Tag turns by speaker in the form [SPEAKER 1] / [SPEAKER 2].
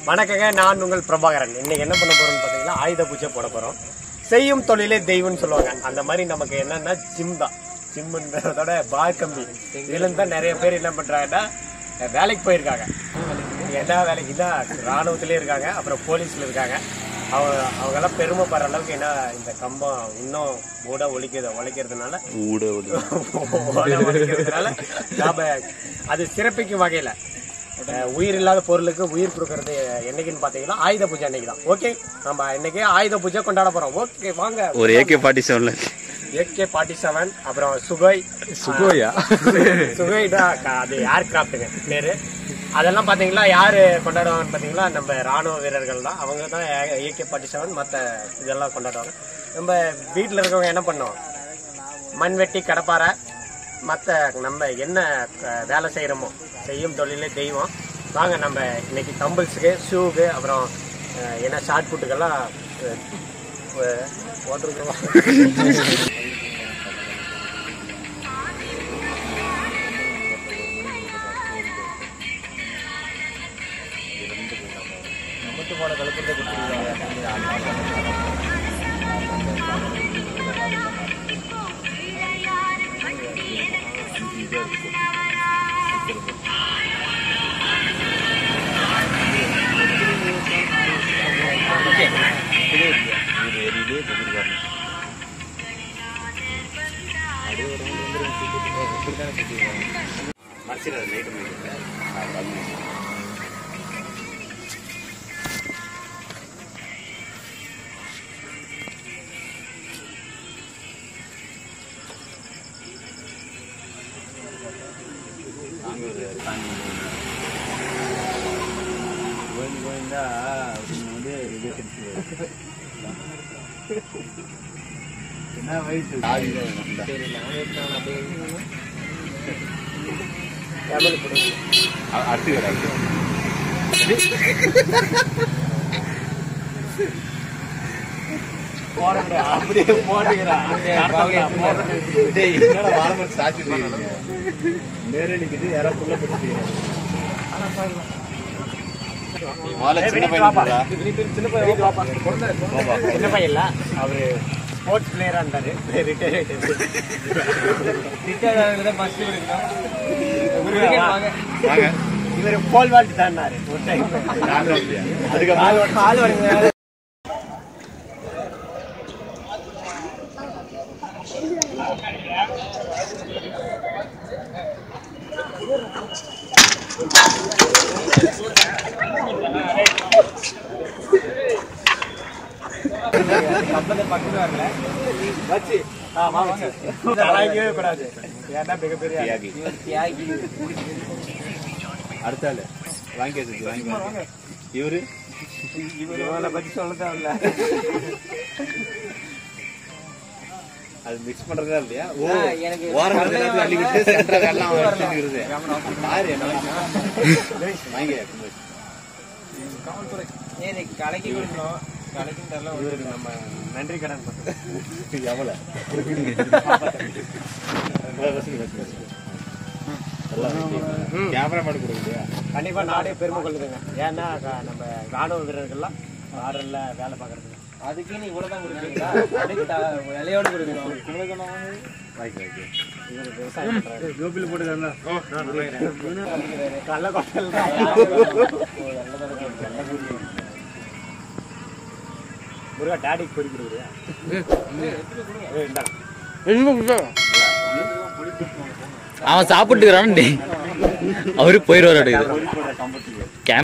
[SPEAKER 1] வணக்கங்க நான் உங்கள் பிரபாகரன் இன்னைக்கு என்ன பண்ண போறோம்னு பார்த்தீங்கன்னா ஆயுத பூஜை போட போறோம் செய்யும் தொழிலே தெய்வம்னு சொல்லுவாங்க அந்த மாதிரி நமக்கு என்னன்னா ஜிம் தான் ஜிம்ன்றதோட பார் கம்பி இதுல இருந்து தான் நிறைய பேர் என்ன பண்றாங்கன்னா வேலைக்கு போயிருக்காங்க என்ன வேலைக்கு தான் ராணுவத்திலே இருக்காங்க அப்புறம் போலீஸ்ல இருக்காங்க அவங்க அவங்கெல்லாம் பெருமைப்படுற அளவுக்கு என்ன இந்த கம்பம் இன்னும் ஊட ஒழிக்கிறது ஒழிக்கிறதுனால
[SPEAKER 2] ஊட
[SPEAKER 1] ஓட ஒழிக்கிறதுனால நாம அது சிறப்பிக்கும் வகையில அஹ், உயிர் இல்லாத பொருளுக்கு உயிர் கொடுக்கறது என்னைக்குன்னு பாத்தீங்கன்னா ஆயுத பூஜை அன்னைக்கு தான் ஓகே நம்ம இன்னைக்கு ஆயுத பூஜை கொண்டாட போறோம் ஓகே வாங்க
[SPEAKER 2] ஒரு ஏகே ஃபார்ட்டி செவன்ல
[SPEAKER 1] ஏகே ஃபார்ட்டி செவன் அப்புறம் சுகோய்
[SPEAKER 3] சுகோயா
[SPEAKER 1] சுகோய் தான் க- அது ஏர்கிராஃப்ட்டுங்க பேரு அதெல்லாம் பாத்தீங்களா யாரு கொண்டாடுவாங்கன்னு பாத்தீங்களா நம்ம ராணுவ வீரர்கள் தான் அவங்க தான் ஏகே ஃபார்ட்டி செவன் மற்ற இதெல்லாம் கொண்டாடுவாங்க நம்ம வீட்டில் இருக்கவங்க என்ன பண்ணுவோம் மண்வெட்டி கடப்பாரை மற்ற நம்ம என்ன க- வேலை செய்கிறோமோ செய்யும் தொழிலே தெய்வம் வாங்க நம்ம இன்னைக்கு கம்பிள்ஸுக்கு ஷூவுக்கு அப்புறம் அஹ், என்ன ஷார்ட் புட்டுக்கெல்லாம் போட்டிருக்கோம் அப்படியே போட்டுக்கிறான் சின்ன பையன் இல்ல அவரு ஸ்போர்ட்ஸ் பிளேயரா இருந்தாரு ரிட்டையர் ஆயிட்டாரு இவர் போல் வாழ்த்து தாண்டாரு ஒரு டைம் அதுக்கு வச்சு ஆமா வாங்க அழகவே கூடாது ஏன்னா மிகப்பெரிய தியாகி
[SPEAKER 2] அடுத்த ஆளு வாங்கி வச்சிருக்கு வாங்கி வாங்க இவரு
[SPEAKER 1] இவனை பத்தி சொல்ல தேவையில்ல
[SPEAKER 2] அது மிக்ஸ் பண்றதா இல்லையா ஓ ஓரம் எல்லாத்தையும் அள்ளி விட்டு சென்டர் எல்லாம் வச்சுக்கிறது பாரு என்ன வாங்கி
[SPEAKER 1] இவருக்கு நம்ம நன்றி கடன் பண்றோம்
[SPEAKER 2] எவ்வளோ கேமரா மாடு கொடுக்குறியா
[SPEAKER 1] கண்டிப்பா நாடே பெருமை கொள்ளுதுங்க ஏன்னா க- நம்ம ராணுவ வீரர்கள்லாம் ஆர்டர்ல வேலை பார்க்கறது
[SPEAKER 3] அதுக்கு நீ இவ்வளவு தான் கொடுப்பீங்களா அதுக்கு த- இலையோட கொடுக்கணும்
[SPEAKER 2] வாங்கி வாங்கி
[SPEAKER 1] இவர் விவசாயம் பண்றாரு.
[SPEAKER 2] கோபியில் போட்டுக்காங்க
[SPEAKER 1] கள்ளக்கொட்டல் முருகா டாடிக்கு பொறி கொடுக்குறியா ஏய், இந்தா.
[SPEAKER 4] அவன் சாப்பிட்டுக்கிறான் அவரு போயிடுவாரு
[SPEAKER 2] பொறி போடுற கம்பத்துக்கு
[SPEAKER 4] கேமரா